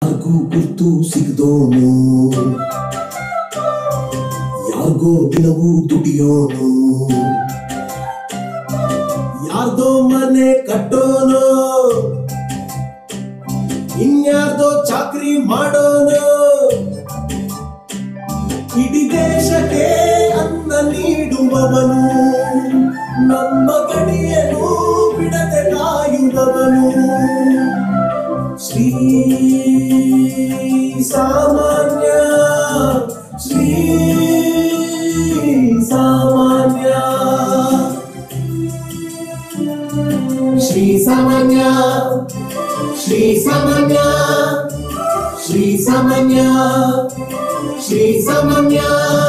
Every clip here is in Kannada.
ಯಾರಿಗೂ ಗುರ್ತು ಸಿಗದೋನು ಯಾರಿಗೋ ದಿನವೂ ದುಡಿಯೋನು ಯಾರ್ದೋ ಮನೆ ಕಟ್ಟೋನು ಇನ್ಯಾರ್ದೋ ಚಾಕ್ರಿ ಮಾಡೋನು ಇಡೀ ದೇಶಕ್ಕೆ ಅನ್ನ ನೀಡುವವನು ನಮ್ಮ ಗಡಿಯನ್ನು ಬಿಡದೆ ಕಾಯುವವನು ಶ್ರೀ ಸಾಮಾನ್ಯ ಶ್ರೀ ಸಾಮಾನ್ಯ ಶ್ರೀ ಸಾಮಾನ್ಯ ಶ್ರೀ ಸಾಮಾನ್ಯ ಶ್ರೀ ಸಾಮಾನ್ಯ ಶ್ರೀ ಸಾಮಾನ್ಯ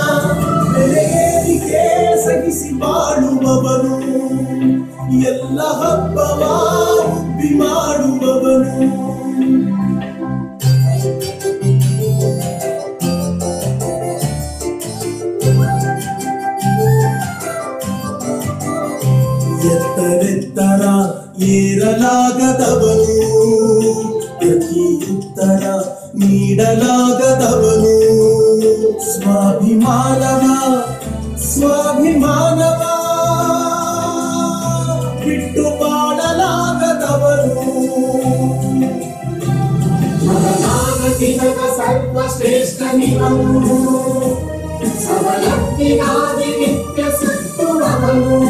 ಬೆಲೆಗೆ ಸಗಿಸಿ ಬಾಳುವವನು ಎಲ್ಲ ಹಬ್ಬವ ಉಬ್ಬಿ ಮಾಡುವವನು ಎತ್ತರೆತ್ತರ ಏರಲಾಗದವನು ಪ್ರತಿ ಉತ್ತರ ನೀಡಲಾಗದವನು ಸ್ವಾಭಿಮಾನವ ಸ್ವಾಭಿಮಾನವ ಬಿಟ್ಟು ಬಾಳಲಾಗದವನು ಮನನಾಗತಿಗತ ಸರ್ವಶ್ರೇಷ್ಠ ನಿವನು ಸವಲತ್ತಿಗಾಗಿ ನಿತ್ಯ ಸುತ್ತುವವನು